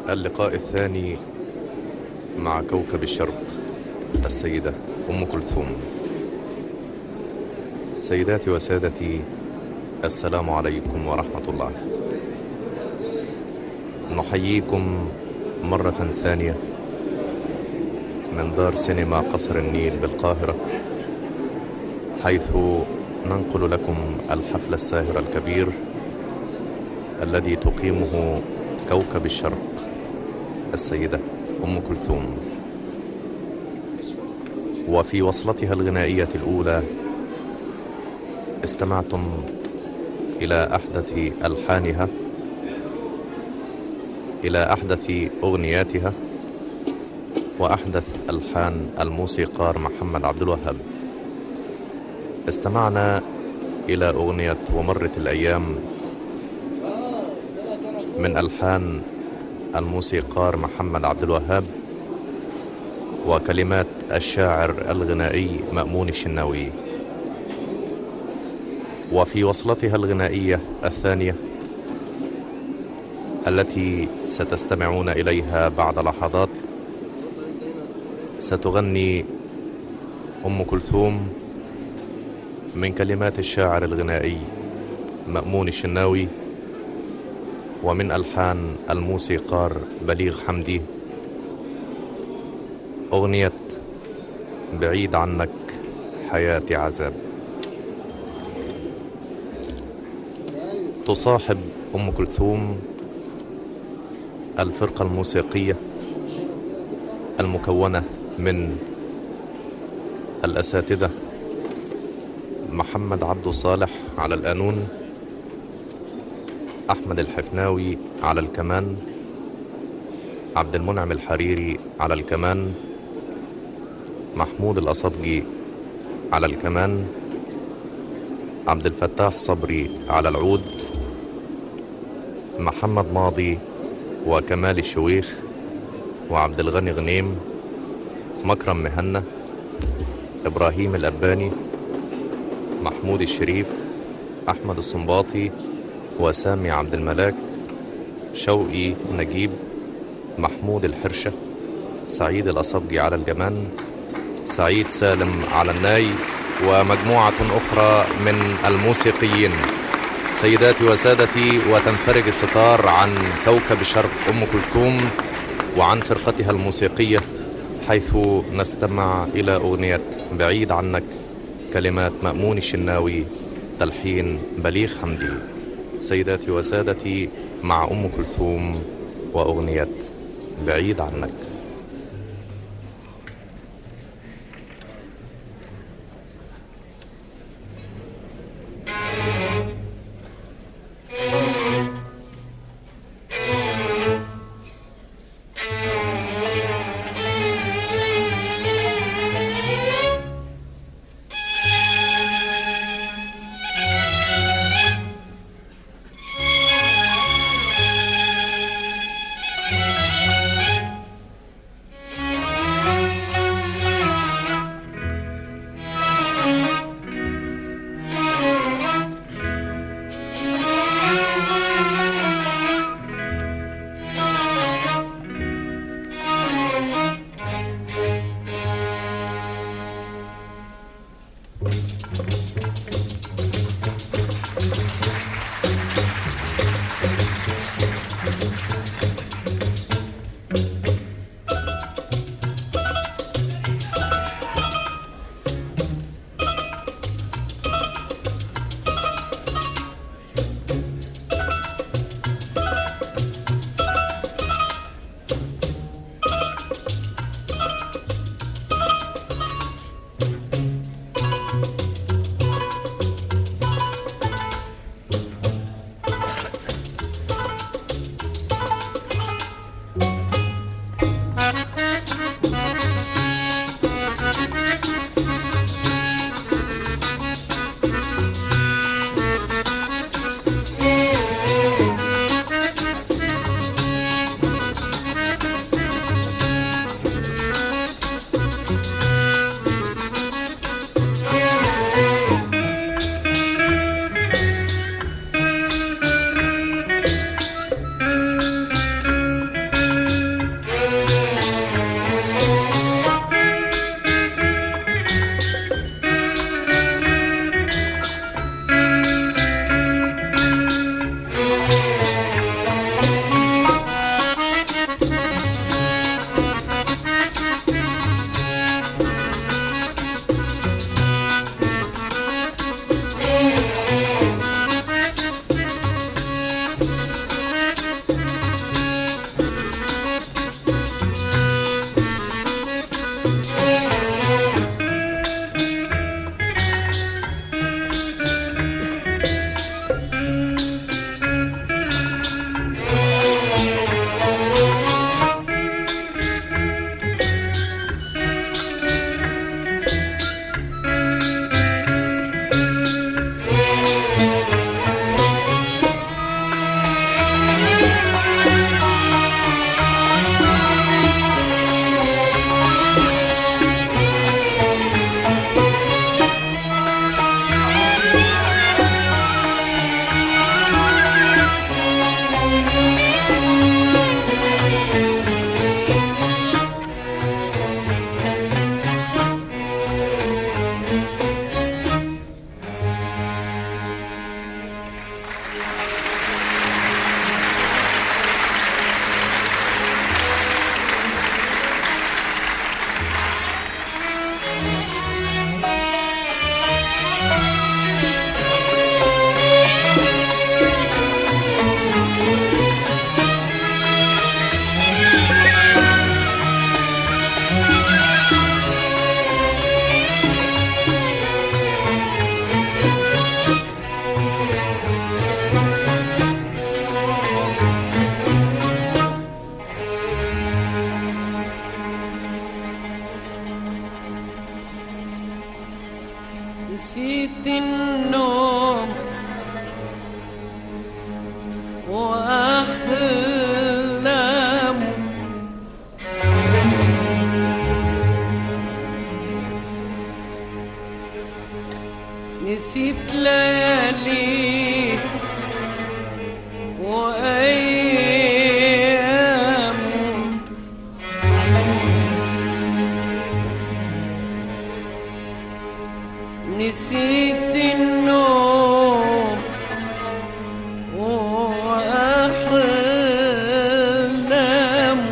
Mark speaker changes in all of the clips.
Speaker 1: اللقاء الثاني مع كوكب الشرق السيدة أم كلثوم سيداتي وسادتي السلام عليكم ورحمة الله نحييكم مرة ثانية من دار سينما قصر النيل بالقاهرة حيث ننقل لكم الحفل الساهر الكبير الذي تقيمه كوكب الشرق السيدة أم كلثوم وفي وصلتها الغنائية الأولى استمعتم إلى أحدث ألحانها إلى أحدث أغنياتها وأحدث ألحان الموسيقار محمد عبد الوهاب استمعنا إلى أغنية ومرت الأيام من ألحان الموسيقار محمد عبد الوهاب وكلمات الشاعر الغنائي مأمون الشناوي وفي وصلتها الغنائية الثانية التي ستستمعون إليها بعد لحظات ستغني أم كلثوم من كلمات الشاعر الغنائي مأمون الشناوي ومن ألحان الموسيقار بليغ حمدي أغنية بعيد عنك حياتي عذاب تصاحب أم كلثوم الفرقة الموسيقية المكونة من الأساتذة محمد عبد صالح على القانون أحمد الحفناوي على الكمان عبد المنعم الحريري على الكمان محمود الأصبجي على الكمان عبد الفتاح صبري على العود محمد ماضي وكمال الشويخ وعبد الغني غنيم مكرم مهنا إبراهيم الأباني محمود الشريف أحمد الصنباطي وسامي عبد الملاك شوقي نجيب محمود الحرشة سعيد الأصبجي على الجمان سعيد سالم على الناي ومجموعة أخرى من الموسيقيين سيداتي وسادتي وتنفرج الستار عن كوكب الشرق أم كلثوم وعن فرقتها الموسيقية حيث نستمع إلى أغنية بعيد عنك كلمات مأمون الشناوي تلحين بليغ حمدي سيداتي وسادتي مع أم كلثوم وأغنية بعيد عنك
Speaker 2: نسيت ليالي وأيام نسيت النوم وأحلام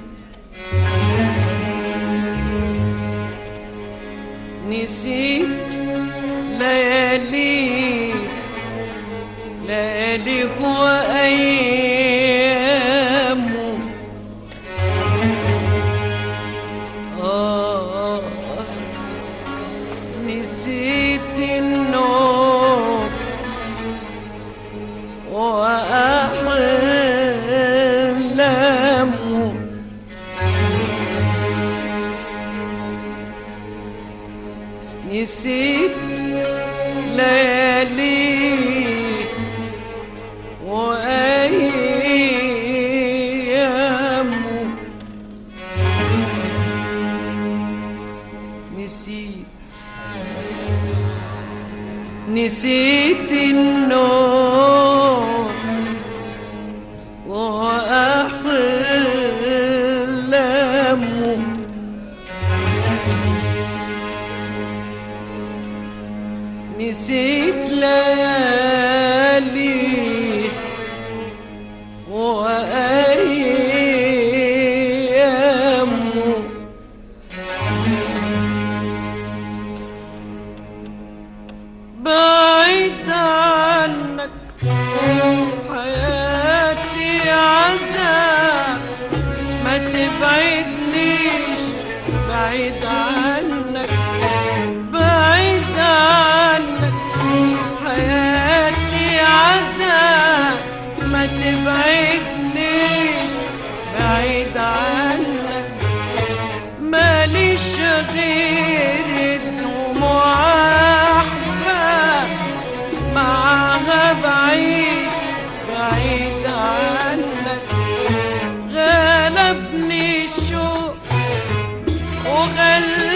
Speaker 2: نسيت ليالي ليالي وأيام آه نسيت النوم وأحلام نسيت ليالي وأيام نسيت نسيت النور وأحلامه نسيت ليالي وأيامه بعيد عنك حياتي عذاب ما تبعدنيش بعيد عنك بعيد عنك حياتي عذاب ما تبعدنيش بعيد عنك ماليش غير الدموع أحباب معاها بعيش بعيد عنك غلبني الشوق وغلبني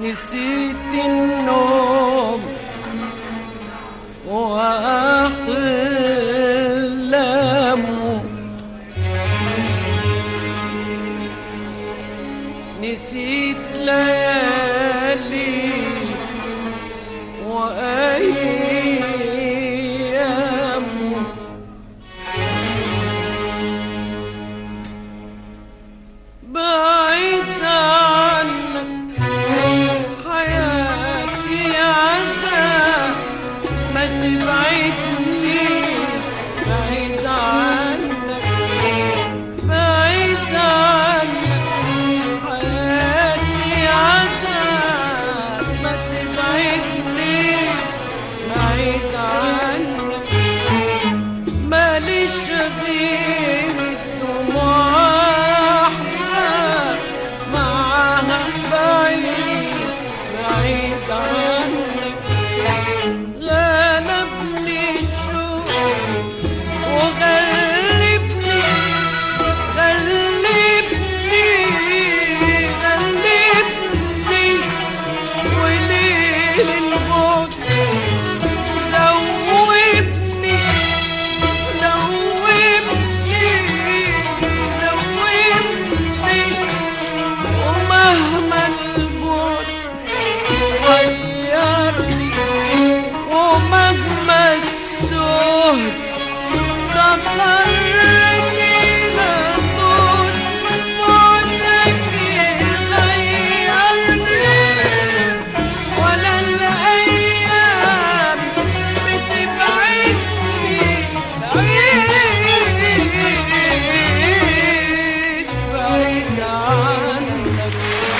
Speaker 2: نسيت النوم وأحلامه نسيت ليالي وأيامه بعيد عنك حياتي عذاب ما تبعدنيش بعيد عنك بعيد عنك حياتي عذاب ما تبعدنيش بعيد عنك ماليش غير الدموع أحباب معاها بعيش بعيد عنك غلبني الشوق وغلبني غلبني غلبني وليل الموت دوبني دوبني دوبني ومهما الموت غيرني ومهما السهد سخرني لطول موتك غيرني ولا الأيام بتبعدني بعيد بعيد عنك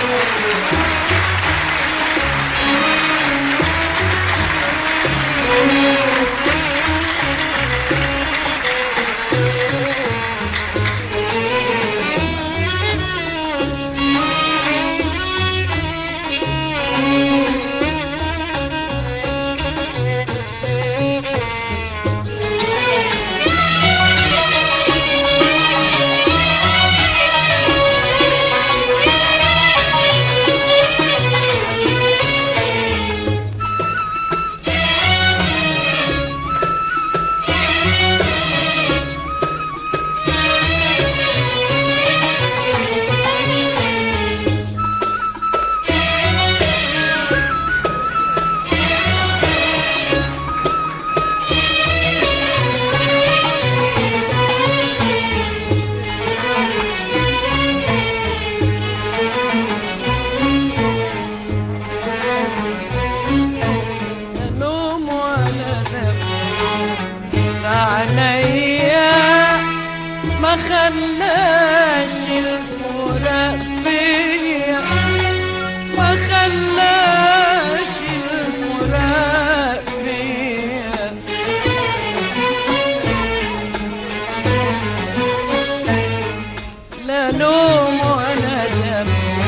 Speaker 2: لا نوم ولا ذنب فعنيا ما خلاش الفراق فيا ما خلاش الفراق فيا لا نوم ولا دم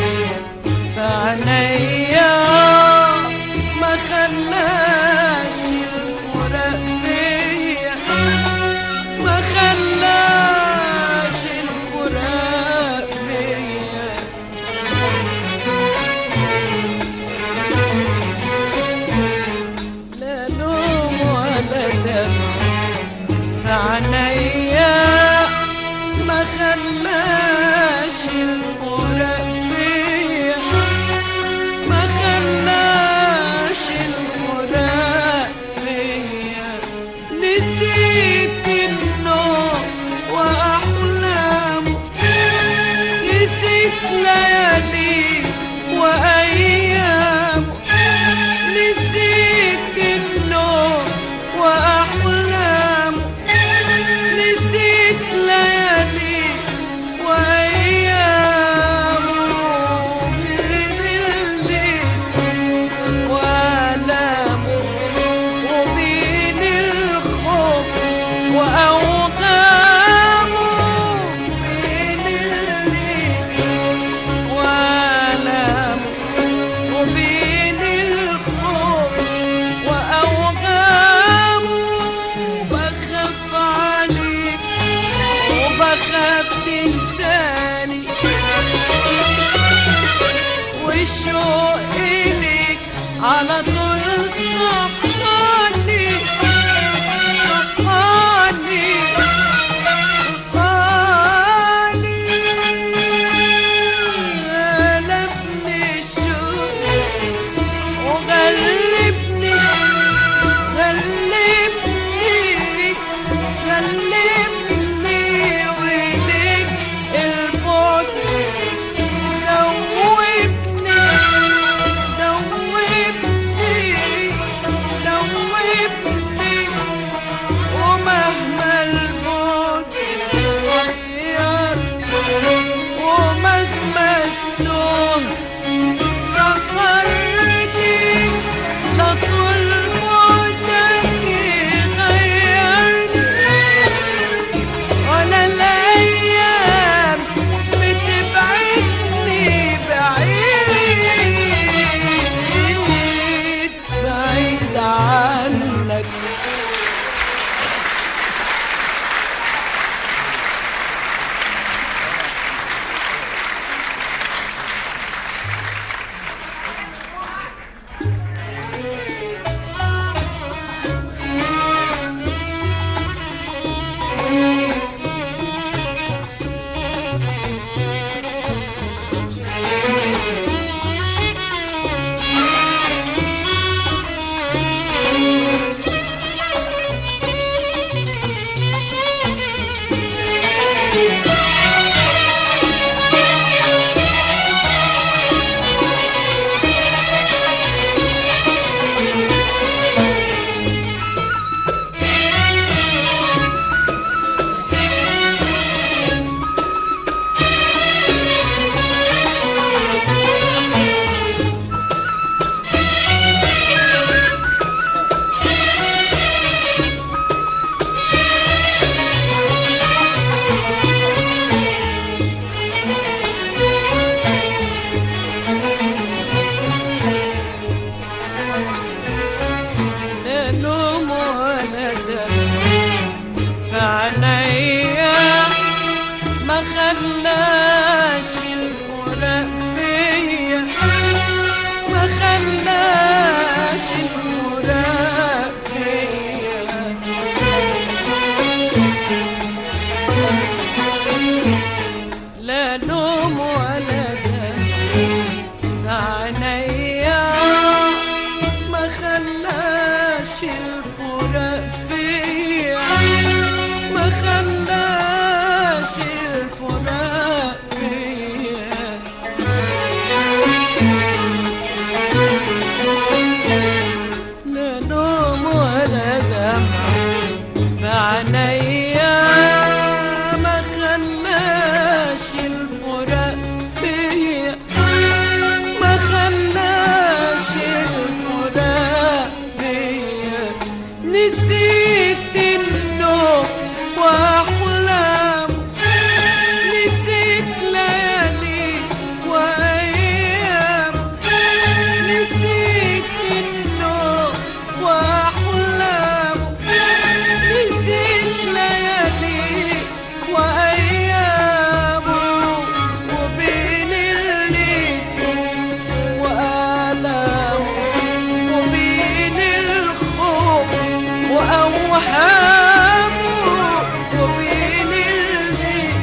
Speaker 2: فعنيا ما خلاش الفراق فيا ما خلاش الفراق فيا لا نوم ولا دم فعنيا ما خلاش الفراق فيا ما خلاش الفراق فيا نسيت النوم وأحلامه نسيت ليالي وأيامه نسيت النوم وأحلامه نسيت ليالي وأيامه بين الليل وآلامه وبين الخوف وأوغامه بين الليل وآلامه وبين الخوف وأوغامه بخاف عليك وبخاف تنساني والشوق على طول صحاني صحاني صحاني غلبني الشوق وغلبني غلبني غلبني وليك البعد دوبني دوبني دوبني ومهما البعد غيرني ومهما السهر سفرني لطول بعدك يغيرني ولا الأيام بتبعدني بعيد بعيد عنك لا نوم ولا دم في عينيا ما خلاش الفراق فيا ما خلاش الفراق فيا لا نوم ولا دم في عينيا ما خلاش الفراق فيا ما خلاش الفراق فيا لا نوم ولا دمع في عينيا ما خلاش الفراق فيا ما خلاش الفراق فيا نسيت النوم واحلام نسيت ليالي وايام نسيت النوم واحلام نسيت ليالي وايام وبين الليل وآلام وبين الخوف وأوهام وبين الليل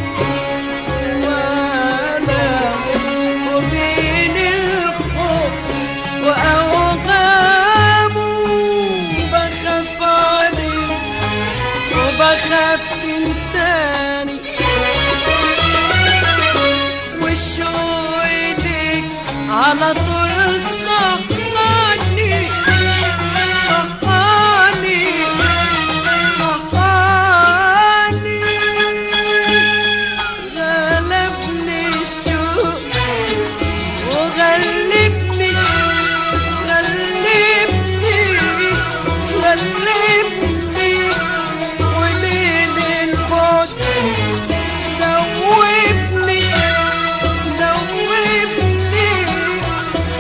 Speaker 2: وآلام وبين الخوف وأوهام بخاف عليك وبخاف تنساني والشوق ليك على طول صحاني صحاني صحاني غلبني الشوق وغلبني غلبني غلبني وليل البعد دوبني دوبني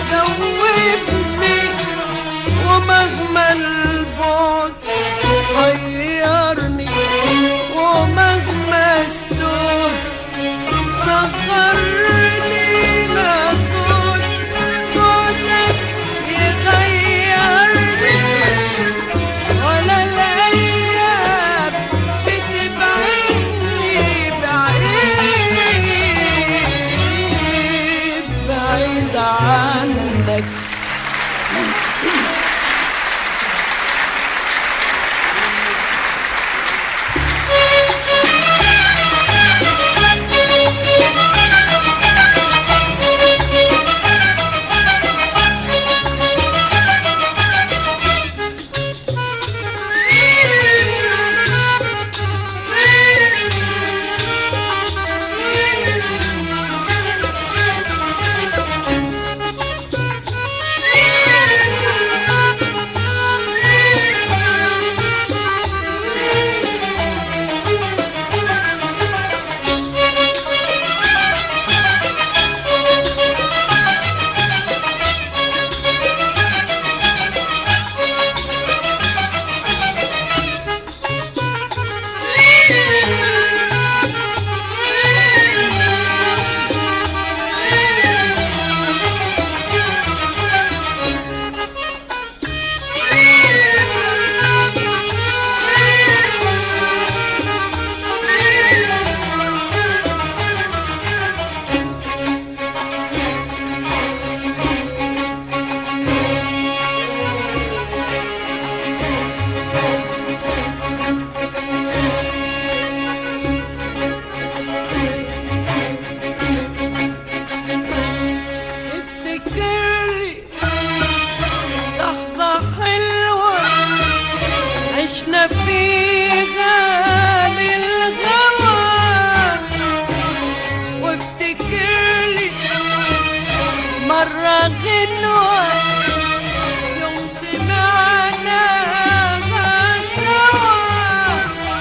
Speaker 2: مرة غنوة يوم سمعنا سوا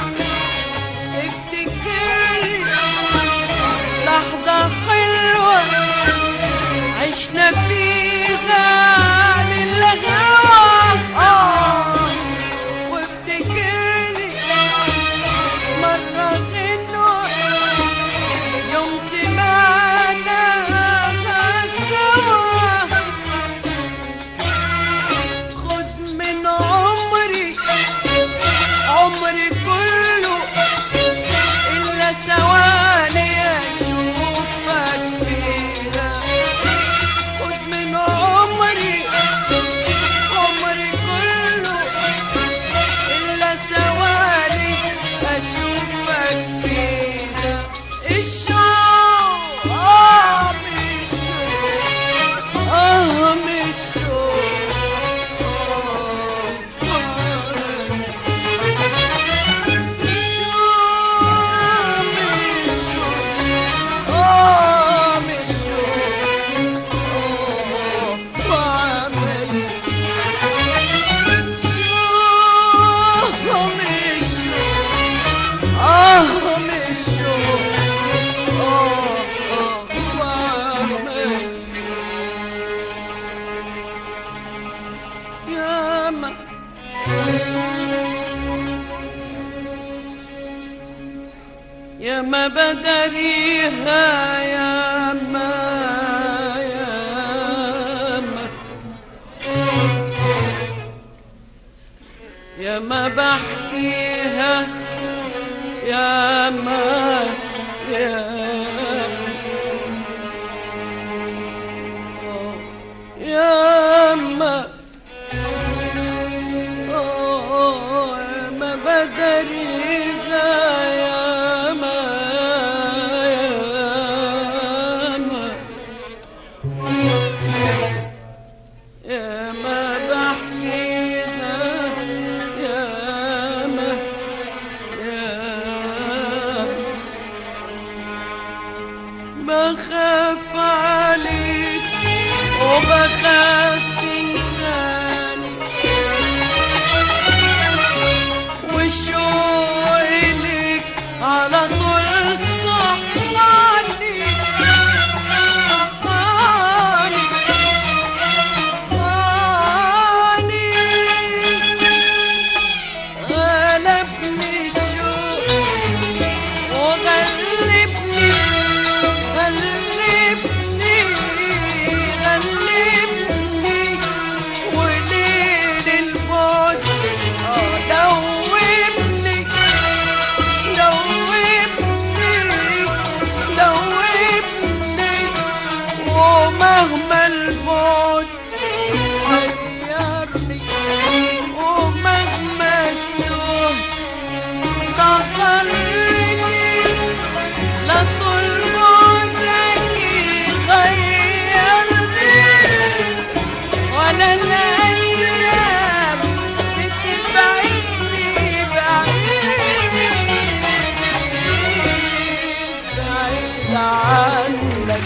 Speaker 2: افتكر لحظة حلوة عشنا فيها للغوا آه وافتكرني مرة غنوة يوم سمعنا سوا خد من عمري عمري كله إلا ثواني أشوفك فيها خد من عمري عمري كله إلا ثواني أشوفك فيها الشوق آه مش الشوق آه مش الشوق آه مش الشوق آه مش آه مش آه آه وعمل يا ما يا ما بدريها يا ما يا ما يا ما بحكيها يا ما يا يا ما آه، يا ما بدريها يا ما يا ما يا ما بحكيها يا ما يا ما بخاف عليك وبخاف تنساني والشوق ليك على طول صحاني صحاني صحاني غلبني الشوق وغلبني غلبني غلبني وليل البعد آه دوبني دوبني دوبني ومهما البعد حيرني ومهما السوق سهرني لا طول بعدك يغيرني ولا الأيام بتبعدني بعيد بعيد عنك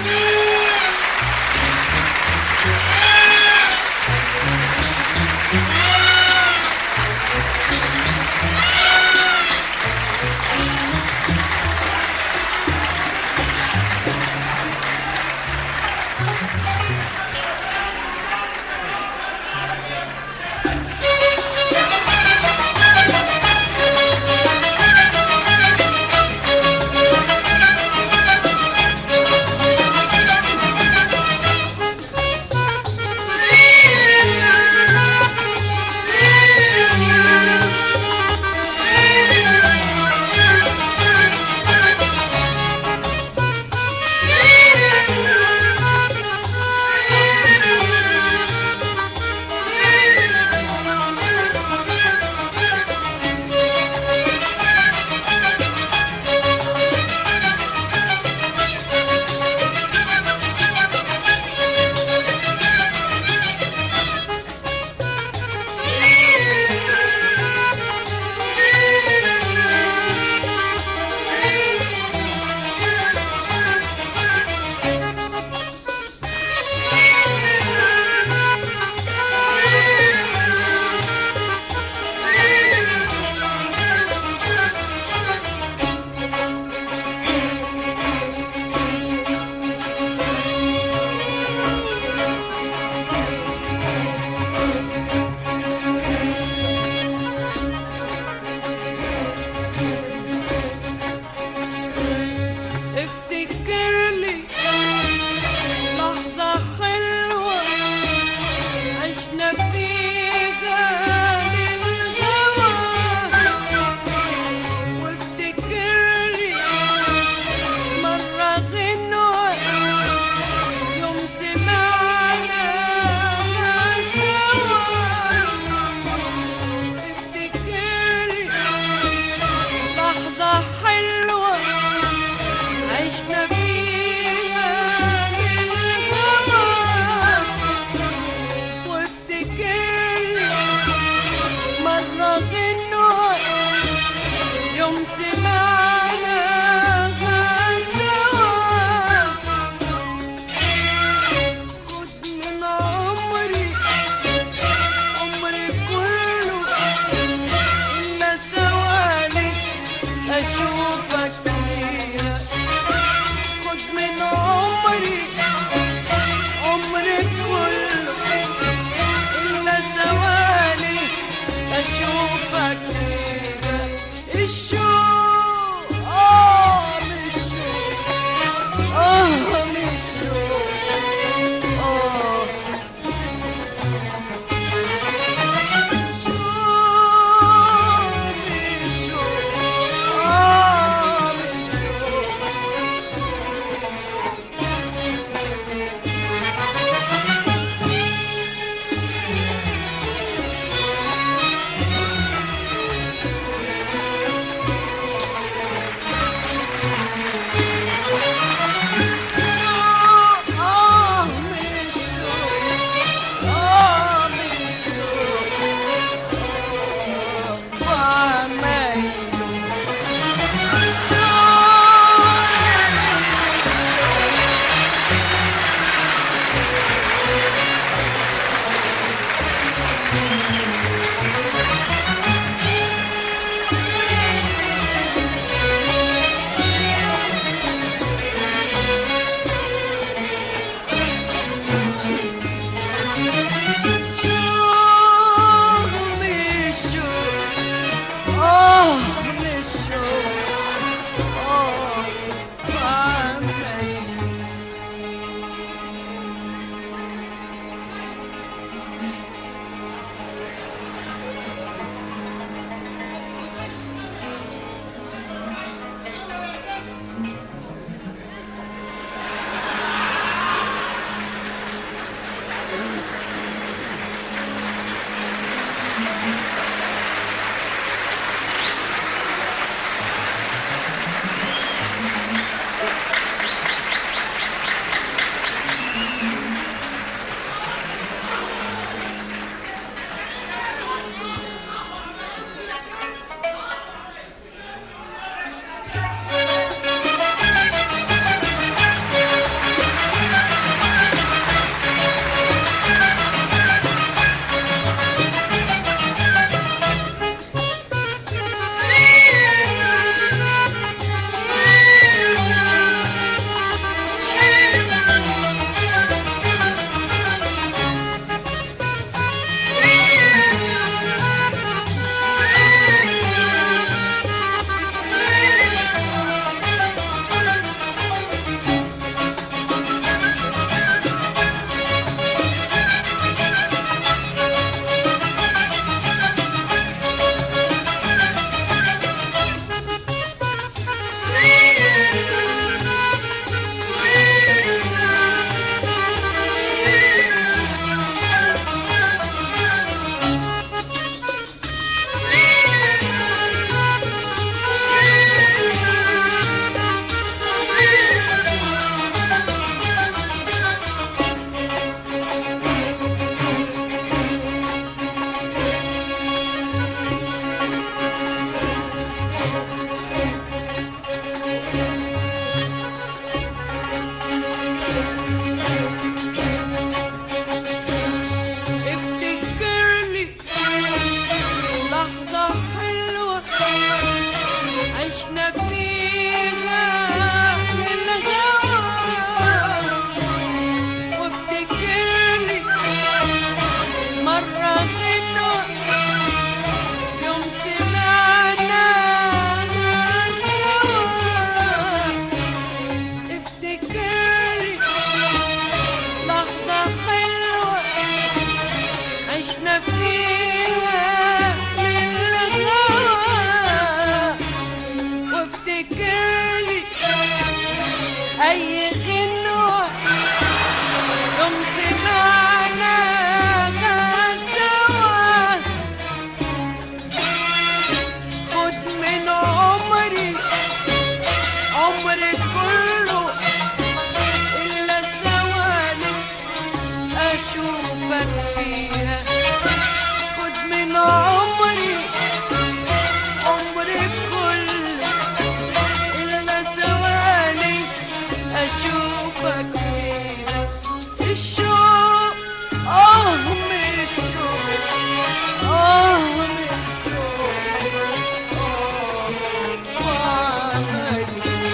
Speaker 2: اشوفك فيها الشوق اه من الشوق اه من الشوق اه وعمل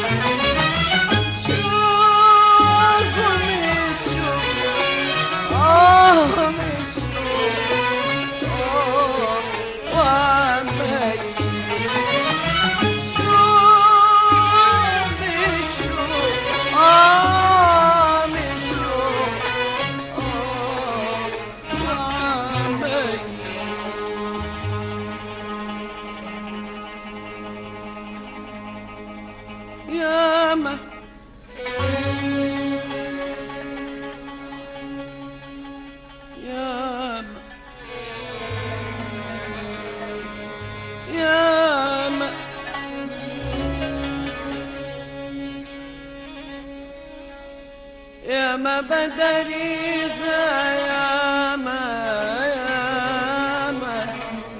Speaker 2: شوق من الشوق اه من الشوق اه وعمل شوق من الشوق اه من الشوق اه وعمل ياما ياما ياما ياما بدريها ياما ياما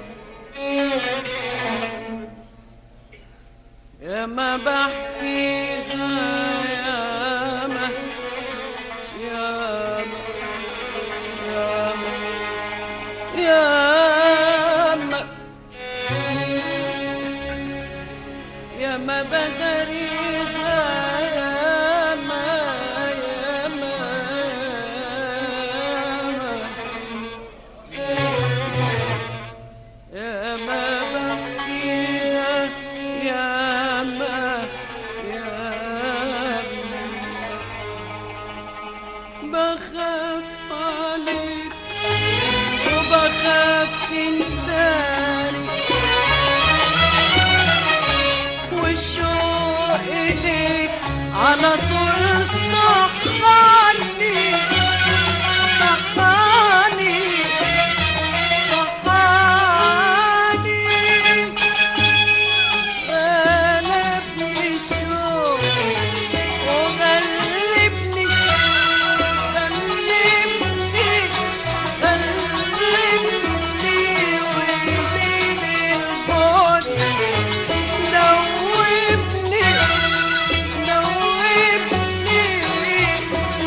Speaker 2: ياما بحكيها ياما ياما ياما ياما ياما بدريها ياما ياما ياما ياما بحكيها ياما ياما بخاف عليك وبخاف تنساني والشوق إليك على طول صحاني صحاني صحاني غلبني الشوق وغلبني غلبني غلبني ويليل البعد دوبني دوبني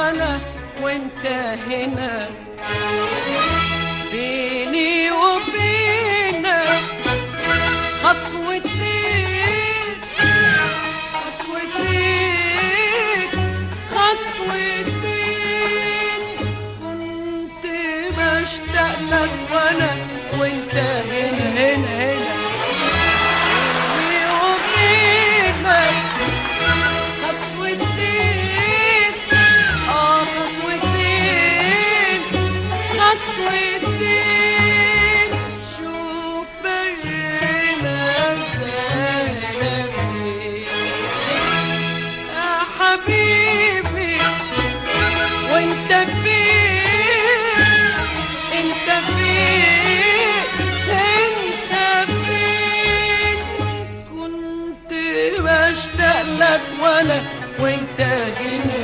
Speaker 2: وانا وانت هنا بيني وبينك خطوتين خطوتين خطوتين كنت بشتاق لك وانا وانت هنا هنا هنا بيني وبينك خطوتين اه خطوتين خطوتين شوف بينا ازاي فين يا حبيبي وانت فين انت فين انت فين كنت بشتاق لك وانا وانت هنا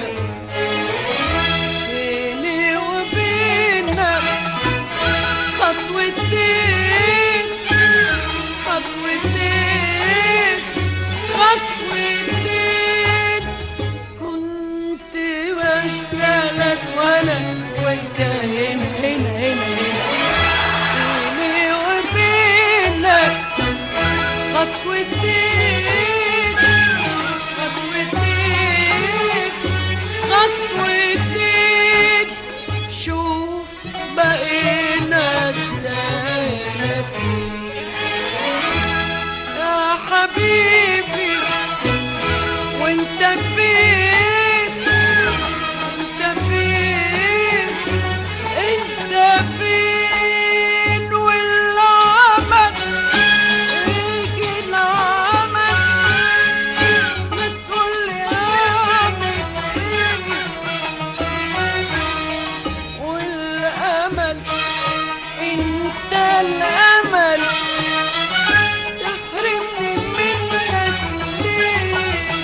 Speaker 2: بيني وبينك خطوتين خطوتين خطوتين كنت بشتاق لك وانا وانت هنا هنا هنا هنا بيني وبينك خطوتين خطوتين خطوتين شوف بقينا ازاي فين يا حبيبي وانت فين انت فين انت فين والعمل يجي العمل ما تقولي اعمل ايه والامل انت الامل تحرمني منك ليه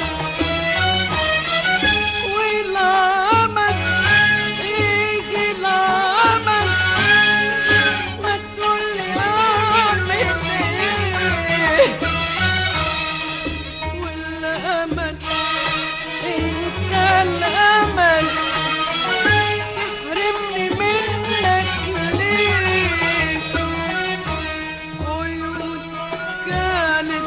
Speaker 2: والعمل يجي العمل ما تقولي اعمل ايه والامل انت الامل تحرمني منك ليه عيون كانت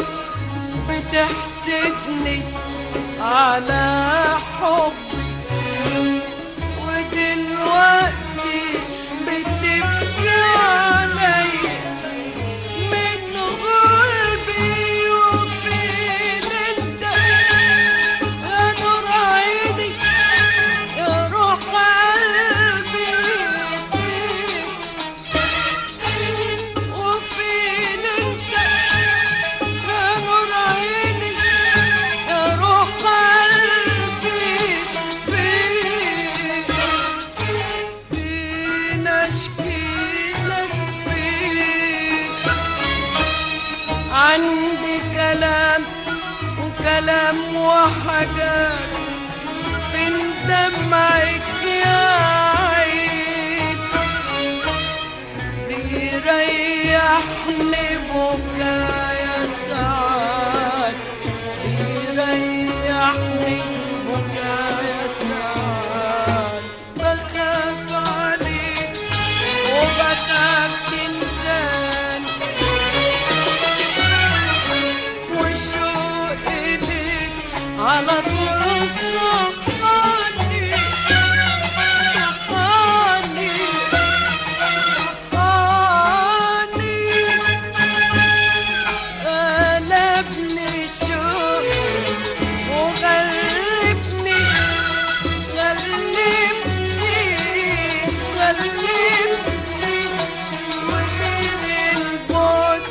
Speaker 2: بتحسدني على حبي ودلوقتي بتبكي عليا من قلبي وفين انت يا نور عيني يا روح قلبي فين وفين انت يا نور عيني يا روح قلبي فين فين اشكيلك فين عندي كلام وكلام وحاجات فين دمعك يا عين بيريحني بكايا ساعات بيريحني بكايا ساعات بخاف عليك وبخاف تنساني والشوق إليك على طول صحاني صحاني صحاني غلبني الشوق وغلبني غلبني غلبني وبين البعد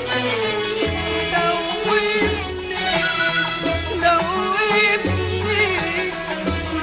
Speaker 2: دوبني دوبني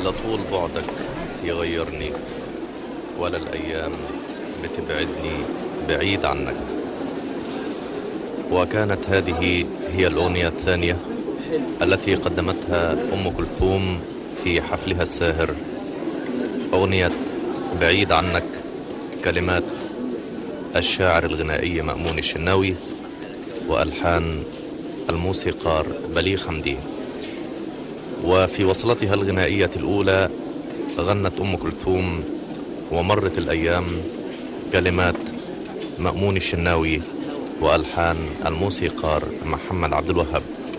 Speaker 1: لا طول بعدك يغيرني ولا الأيام بتبعدني بعيد عنك وكانت هذه هي الأغنية الثانية التي قدمتها أم كلثوم في حفلها الساهر أغنية بعيد عنك كلمات الشاعر الغنائي مأمون الشناوي وألحان الموسيقار بليغ حمدي وفي وصلتها الغنائية الأولى غنت أم كلثوم ومرت الأيام كلمات مأمون الشناوي وألحان الموسيقار محمد عبد الوهاب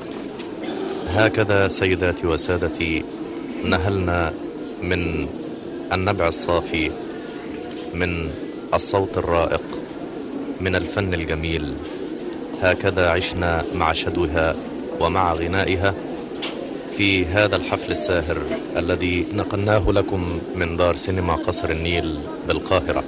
Speaker 1: هكذا سيداتي وسادتي نهلنا من النبع الصافي من الصوت الرائق من الفن الجميل هكذا عشنا مع شدوها ومع غنائها في هذا الحفل الساهر الذي نقلناه لكم من دار سينما قصر النيل بالقاهرة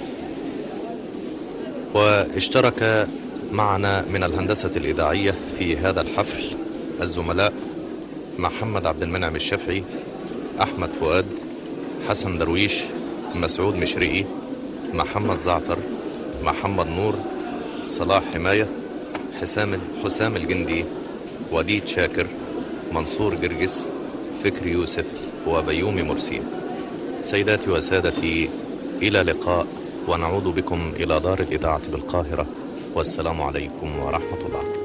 Speaker 1: واشترك معنا من الهندسة الإذاعية في هذا الحفل الزملاء محمد عبد المنعم الشافعي أحمد فؤاد حسن درويش مسعود مشرقي محمد زعتر محمد نور صلاح حماية حسام حسام الجندي وديد شاكر منصور جرجس فكر يوسف وبيومي مرسي سيداتي وسادتي إلى لقاء ونعود بكم إلى دار الإذاعة بالقاهرة والسلام عليكم ورحمة الله